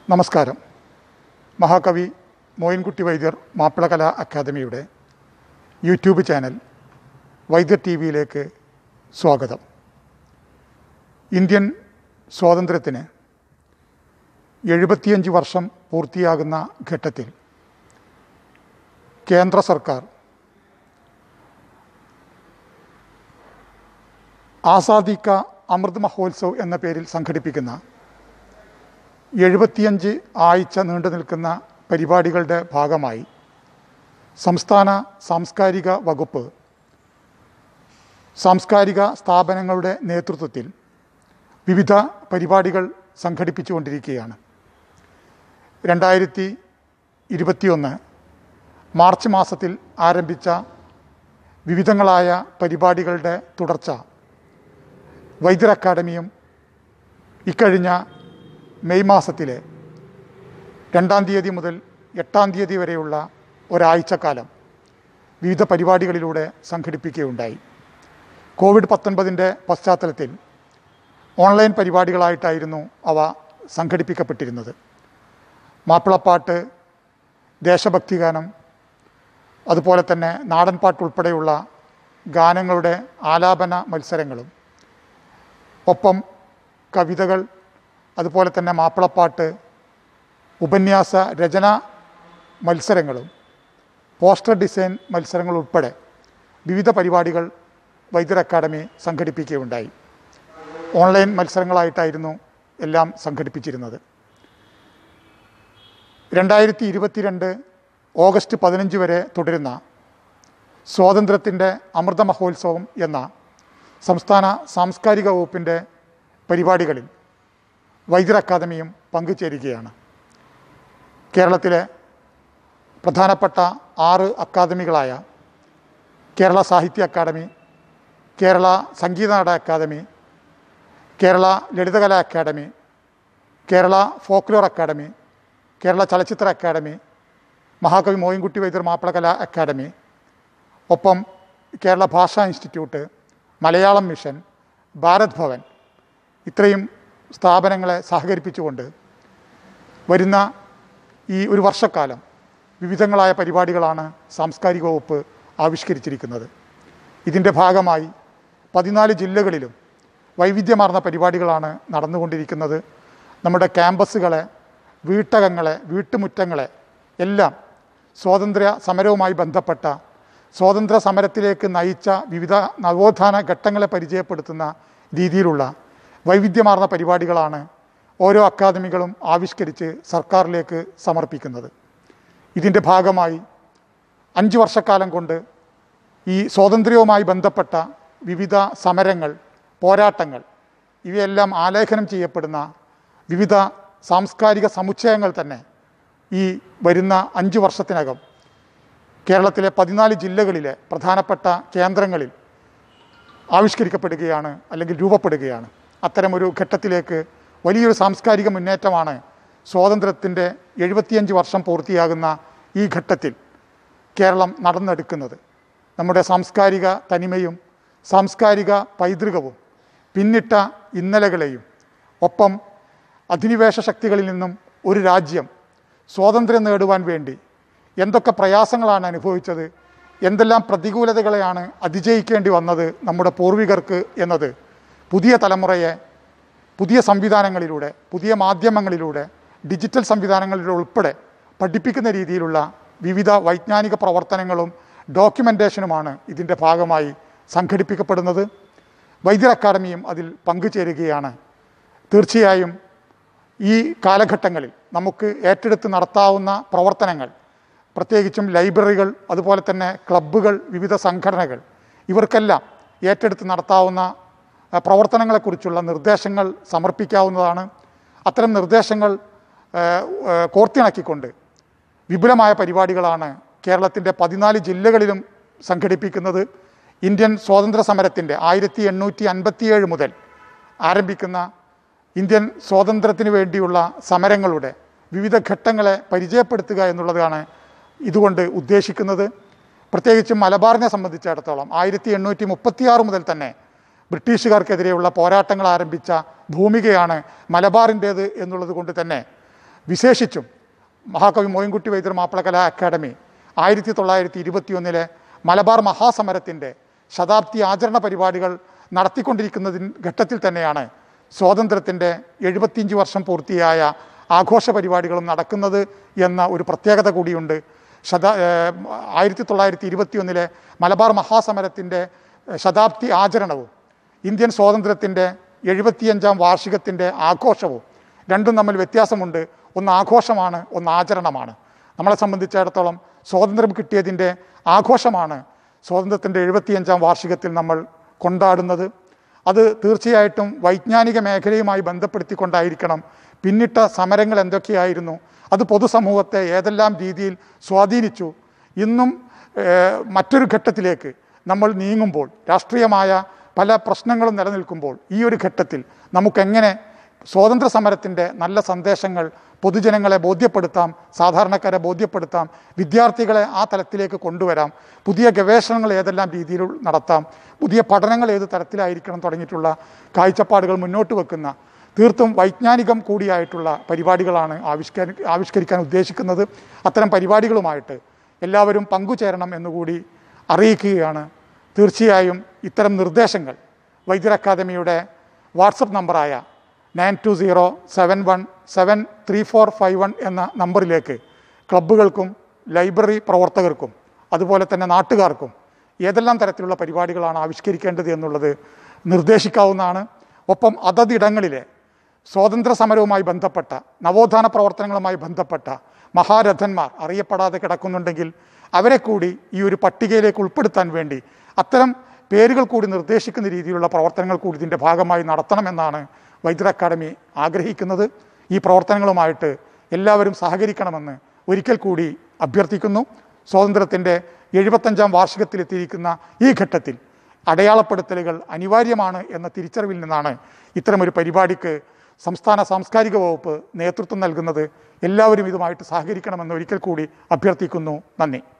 നമസ്കാരം മഹാകവി മോയിൻകുട്ടി വൈദ്യർ മാപ്പിളകലാ അക്കാദമിയുടെ യൂട്യൂബ് ചാനൽ വൈദ്യർ ടി വിയിലേക്ക് സ്വാഗതം ഇന്ത്യൻ സ്വാതന്ത്ര്യത്തിന് എഴുപത്തിയഞ്ച് വർഷം പൂർത്തിയാകുന്ന ഘട്ടത്തിൽ കേന്ദ്ര സർക്കാർ ആസാദി കാ അമൃത് മഹോത്സവ് എന്ന പേരിൽ സംഘടിപ്പിക്കുന്ന എഴുപത്തിയഞ്ച് ആഴ്ച നീണ്ടു നിൽക്കുന്ന പരിപാടികളുടെ ഭാഗമായി സംസ്ഥാന സാംസ്കാരിക വകുപ്പ് സാംസ്കാരിക സ്ഥാപനങ്ങളുടെ നേതൃത്വത്തിൽ വിവിധ പരിപാടികൾ സംഘടിപ്പിച്ചുകൊണ്ടിരിക്കുകയാണ് രണ്ടായിരത്തി ഇരുപത്തിയൊന്ന് മാർച്ച് മാസത്തിൽ ആരംഭിച്ച വിവിധങ്ങളായ പരിപാടികളുടെ തുടർച്ച വൈദ്യർ അക്കാദമിയും ഇക്കഴിഞ്ഞ മെയ് മാസത്തിലെ രണ്ടാം തീയതി മുതൽ എട്ടാം തീയതി വരെയുള്ള ഒരാഴ്ചക്കാലം വിവിധ പരിപാടികളിലൂടെ സംഘടിപ്പിക്കുകയുണ്ടായി കോവിഡ് പത്തൊൻപതിൻ്റെ പശ്ചാത്തലത്തിൽ ഓൺലൈൻ പരിപാടികളായിട്ടായിരുന്നു അവ സംഘടിപ്പിക്കപ്പെട്ടിരുന്നത് മാപ്പിളപ്പാട്ട് ദേശഭക്തി ഗാനം അതുപോലെ തന്നെ നാടൻപാട്ട് ഉൾപ്പെടെയുള്ള ഗാനങ്ങളുടെ ആലാപന മത്സരങ്ങളും ഒപ്പം കവിതകൾ അതുപോലെ തന്നെ മാപ്പിളപ്പാട്ട് ഉപന്യാസ രചന മത്സരങ്ങളും പോസ്റ്റർ ഡിസൈൻ മത്സരങ്ങൾ ഉൾപ്പെടെ വിവിധ പരിപാടികൾ വൈദ്യർ അക്കാദമി സംഘടിപ്പിക്കുകയുണ്ടായി ഓൺലൈൻ മത്സരങ്ങളായിട്ടായിരുന്നു എല്ലാം സംഘടിപ്പിച്ചിരുന്നത് രണ്ടായിരത്തി ഇരുപത്തിരണ്ട് ഓഗസ്റ്റ് പതിനഞ്ച് വരെ തുടരുന്ന സ്വാതന്ത്ര്യത്തിൻ്റെ അമൃത മഹോത്സവം എന്ന സംസ്ഥാന സാംസ്കാരിക വകുപ്പിൻ്റെ പരിപാടികളിൽ വൈദ്യർ അക്കാദമിയും പങ്കുചേരുകയാണ് കേരളത്തിലെ പ്രധാനപ്പെട്ട ആറ് അക്കാദമികളായ കേരള സാഹിത്യ academy Kerala Sangeetha Nataka academy Kerala Lalithakala academy Kerala folklore academy Kerala Chalachitra academy മഹാകവി മോയിൻകുട്ടി വൈദ്യർ മാപ്പിളകലാ അക്കാദമി ഒപ്പം കേരള ഭാഷാ ഇൻസ്റ്റിറ്റ്യൂട്ട് മലയാളം മിഷൻ ഭാരത് ഭവൻ ഇത്രയും സ്ഥാപനങ്ങളെ സഹകരിപ്പിച്ചുകൊണ്ട് വരുന്ന ഈ ഒരു വർഷക്കാലം വിവിധങ്ങളായ പരിപാടികളാണ് സാംസ്കാരിക വകുപ്പ് ആവിഷ്കരിച്ചിരിക്കുന്നത് ഇതിൻ്റെ ഭാഗമായി പതിനാല് ജില്ലകളിലും വൈവിധ്യമാർന്ന പരിപാടികളാണ് നടന്നുകൊണ്ടിരിക്കുന്നത് നമ്മുടെ ക്യാമ്പസുകളെ വീട്ടകങ്ങളെ വീട്ടുമുറ്റങ്ങളെ എല്ലാം സ്വാതന്ത്ര്യ സമരവുമായി ബന്ധപ്പെട്ട സ്വാതന്ത്ര്യ സമരത്തിലേക്ക് നയിച്ച വിവിധ നവോത്ഥാന ഘട്ടങ്ങളെ പരിചയപ്പെടുത്തുന്ന രീതിയിലുള്ള വൈവിധ്യമാർന്ന പരിപാടികളാണ് ഓരോ അക്കാദമികളും ആവിഷ്കരിച്ച് സർക്കാരിലേക്ക് സമർപ്പിക്കുന്നത് ഇതിൻ്റെ ഭാഗമായി അഞ്ച് വർഷക്കാലം കൊണ്ട് ഈ സ്വാതന്ത്ര്യവുമായി ബന്ധപ്പെട്ട വിവിധ സമരങ്ങൾ പോരാട്ടങ്ങൾ ഇവയെല്ലാം ആലേഖനം ചെയ്യപ്പെടുന്ന വിവിധ സാംസ്കാരിക സമുച്ചയങ്ങൾ തന്നെ ഈ വരുന്ന അഞ്ച് വർഷത്തിനകം കേരളത്തിലെ പതിനാല് ജില്ലകളിലെ പ്രധാനപ്പെട്ട കേന്ദ്രങ്ങളിൽ ആവിഷ്കരിക്കപ്പെടുകയാണ് അല്ലെങ്കിൽ രൂപപ്പെടുകയാണ് അത്തരമൊരു ഘട്ടത്തിലേക്ക് വലിയൊരു സാംസ്കാരിക മുന്നേറ്റമാണ് സ്വാതന്ത്ര്യത്തിൻ്റെ എഴുപത്തിയഞ്ച് വർഷം പൂർത്തിയാകുന്ന ഈ ഘട്ടത്തിൽ കേരളം നടന്നെടുക്കുന്നത് നമ്മുടെ സാംസ്കാരിക തനിമയും സാംസ്കാരിക പൈതൃകവും പിന്നിട്ട ഇന്നലകളെയും ഒപ്പം അധിനിവേശ ശക്തികളിൽ നിന്നും ഒരു രാജ്യം സ്വാതന്ത്ര്യം നേടുവാൻ വേണ്ടി എന്തൊക്കെ പ്രയാസങ്ങളാണ് അനുഭവിച്ചത് എന്തെല്ലാം പ്രതികൂലതകളെയാണ് അതിജയിക്കേണ്ടി വന്നത് നമ്മുടെ പൂർവികർക്ക് എന്നത് പുതിയ തലമുറയെ പുതിയ സംവിധാനങ്ങളിലൂടെ പുതിയ മാധ്യമങ്ങളിലൂടെ ഡിജിറ്റൽ സംവിധാനങ്ങളിലൂടെ ഉൾപ്പെടെ പഠിപ്പിക്കുന്ന രീതിയിലുള്ള വിവിധ വൈജ്ഞാനിക പ്രവർത്തനങ്ങളും ഡോക്യുമെൻറ്റേഷനുമാണ് ഇതിൻ്റെ ഭാഗമായി സംഘടിപ്പിക്കപ്പെടുന്നത് വൈദ്യർ അക്കാദമിയും അതിൽ പങ്കുചേരുകയാണ് തീർച്ചയായും ഈ കാലഘട്ടങ്ങളിൽ നമുക്ക് ഏറ്റെടുത്ത് നടത്താവുന്ന പ്രവർത്തനങ്ങൾ പ്രത്യേകിച്ചും ലൈബ്രറികൾ അതുപോലെ തന്നെ ക്ലബ്ബുകൾ വിവിധ സംഘടനകൾ ഇവർക്കെല്ലാം ഏറ്റെടുത്ത് നടത്താവുന്ന ആ, പ്രവർത്തനങ്ങളെക്കുറിച്ചുള്ള നിർദ്ദേശങ്ങൾ സമർപ്പിക്കാവുന്നതാണ് അത്തരം നിർദ്ദേശങ്ങൾ ആ, ആ, കോർത്തിണക്കിക്കൊണ്ട് വിപുലമായ പരിപാടികളാണ് കേരളത്തിൻ്റെ പതിനാല് ജില്ലകളിലും സംഘടിപ്പിക്കുന്നത് ഇന്ത്യൻ സ്വാതന്ത്ര്യ സമരത്തിൻ്റെ ആയിരത്തി എണ്ണൂറ്റി അൻപത്തിയേഴ് മുതൽ ആരംഭിക്കുന്ന ഇന്ത്യൻ സ്വാതന്ത്ര്യത്തിന് വേണ്ടിയുള്ള സമരങ്ങളുടെ വിവിധ ഘട്ടങ്ങളെ പരിചയപ്പെടുത്തുക എന്നുള്ളതാണ് ഇതുകൊണ്ട് ഉദ്ദേശിക്കുന്നത് പ്രത്യേകിച്ചും മലബാറിനെ സംബന്ധിച്ചിടത്തോളം ആയിരത്തി എണ്ണൂറ്റി മുപ്പത്തിയാറ് മുതൽ തന്നെ ബ്രിട്ടീഷുകാർക്കെതിരെയുള്ള പോരാട്ടങ്ങൾ ആരംഭിച്ച ഭൂമികയാണ് മലബാറിൻ്റേത് എന്നുള്ളത് കൊണ്ട് തന്നെ വിശേഷിച്ചും മഹാകവി മോയിൻകുട്ടി വൈദ്യർ മാപ്പിള കലാ അക്കാദമി ആയിരത്തി തൊള്ളായിരത്തി ഇരുപത്തിയൊന്നിലെ മലബാർ മഹാസമരത്തിൻ്റെ ശതാബ്ദി ആചരണ പരിപാടികൾ നടത്തിക്കൊണ്ടിരിക്കുന്നതിൻ ഘട്ടത്തിൽ തന്നെയാണ് സ്വാതന്ത്ര്യത്തിൻ്റെ എഴുപത്തിയഞ്ച് വർഷം പൂർത്തിയായ ആഘോഷ പരിപാടികളും നടക്കുന്നത് എന്ന ഒരു പ്രത്യേകത കൂടിയുണ്ട് ശതാ ഏഹ് ആയിരത്തി തൊള്ളായിരത്തി ഇരുപത്തിയൊന്നിലെ മലബാർ മഹാസമരത്തിൻ്റെ ശതാബ്ദി ആചരണവും ഇന്ത്യൻ സ്വാതന്ത്ര്യത്തിൻ്റെ എഴുപത്തിയഞ്ചാം വാർഷികത്തിൻ്റെ ആഘോഷവും രണ്ടും തമ്മിൽ വ്യത്യാസമുണ്ട് ഒന്ന് ആഘോഷമാണ് ഒന്ന് ആചരണമാണ് നമ്മളെ സംബന്ധിച്ചിടത്തോളം സ്വാതന്ത്ര്യം കിട്ടിയതിൻ്റെ ആഘോഷമാണ് സ്വാതന്ത്ര്യത്തിൻ്റെ എഴുപത്തിയഞ്ചാം വാർഷികത്തിൽ നമ്മൾ കൊണ്ടാടുന്നത് അത് തീർച്ചയായിട്ടും വൈജ്ഞാനിക മേഖലയുമായി ബന്ധപ്പെടുത്തിക്കൊണ്ടായിരിക്കണം പിന്നിട്ട സമരങ്ങൾ എന്തൊക്കെയായിരുന്നു അത് പൊതുസമൂഹത്തെ ഏതെല്ലാം രീതിയിൽ സ്വാധീനിച്ചു ഇന്നും ഏഹ്, മറ്റൊരു ഘട്ടത്തിലേക്ക് നമ്മൾ നീങ്ങുമ്പോൾ രാഷ്ട്രീയമായ പല പ്രശ്നങ്ങളും നിലനിൽക്കുമ്പോൾ ഈ ഒരു ഘട്ടത്തിൽ നമുക്കെങ്ങനെ സ്വാതന്ത്ര്യ സമരത്തിൻ്റെ നല്ല സന്ദേശങ്ങൾ പൊതുജനങ്ങളെ ബോധ്യപ്പെടുത്താം സാധാരണക്കാരെ ബോധ്യപ്പെടുത്താം വിദ്യാർത്ഥികളെ ആ തലത്തിലേക്ക് കൊണ്ടുവരാം പുതിയ ഗവേഷണങ്ങൾ ഏതെല്ലാം രീതിയിൽ നടത്താം പുതിയ പഠനങ്ങൾ ഏത് തരത്തിലായിരിക്കണം തുടങ്ങിയിട്ടുള്ള കാഴ്ചപ്പാടുകൾ മുന്നോട്ട് വെക്കുന്ന തീർത്തും വൈജ്ഞാനികം കൂടിയായിട്ടുള്ള പരിപാടികളാണ് ആവിഷ്കരി ആവിഷ്കരിക്കാൻ ഉദ്ദേശിക്കുന്നത് അത്തരം പരിപാടികളുമായിട്ട് എല്ലാവരും പങ്കുചേരണം എന്നുകൂടി അറിയിക്കുകയാണ് തീർച്ചയായും ഇത്തരം നിർദ്ദേശങ്ങൾ വൈദ്യർ അക്കാദമിയുടെ വാട്സപ്പ് നമ്പറായ nine two zero seven one seven three four five one എന്ന നമ്പറിലേക്ക് ക്ലബ്ബുകൾക്കും ലൈബ്രറി പ്രവർത്തകർക്കും അതുപോലെ തന്നെ നാട്ടുകാർക്കും ഏതെല്ലാം തരത്തിലുള്ള പരിപാടികളാണ് ആവിഷ്കരിക്കേണ്ടത് എന്നുള്ളത് നിർദ്ദേശിക്കാവുന്നതാണ് ഒപ്പം അതതിടങ്ങളിലെ സ്വാതന്ത്ര്യ സമരവുമായി ബന്ധപ്പെട്ട നവോത്ഥാന പ്രവർത്തനങ്ങളുമായി ബന്ധപ്പെട്ട മഹാരഥന്മാർ അറിയപ്പെടാതെ കിടക്കുന്നുണ്ടെങ്കിൽ അവരെ കൂടി ഈ ഒരു പട്ടികയിലേക്ക് ഉൾപ്പെടുത്താൻ വേണ്ടി അത്തരം പേരുകൾ കൂടി നിർദ്ദേശിക്കുന്ന രീതിയിലുള്ള പ്രവർത്തനങ്ങൾ കൂടി ഇതിൻ്റെ ഭാഗമായി നടത്തണമെന്നാണ് വൈദ്യർ അക്കാദമി ആഗ്രഹിക്കുന്നത് ഈ പ്രവർത്തനങ്ങളുമായിട്ട് എല്ലാവരും സഹകരിക്കണമെന്ന് ഒരിക്കൽ കൂടി അഭ്യർത്ഥിക്കുന്നു സ്വാതന്ത്ര്യത്തിൻ്റെ എഴുപത്തഞ്ചാം വാർഷികത്തിലെത്തിയിരിക്കുന്ന ഈ ഘട്ടത്തിൽ അടയാളപ്പെടുത്തലുകൾ അനിവാര്യമാണ് എന്ന തിരിച്ചറിവിൽ നിന്നാണ് ഇത്തരമൊരു പരിപാടിക്ക് സംസ്ഥാന സാംസ്കാരിക വകുപ്പ് നേതൃത്വം നൽകുന്നത് എല്ലാവരും ഇതുമായിട്ട് സഹകരിക്കണമെന്ന് ഒരിക്കൽ കൂടി അഭ്യർത്ഥിക്കുന്നു നന്ദി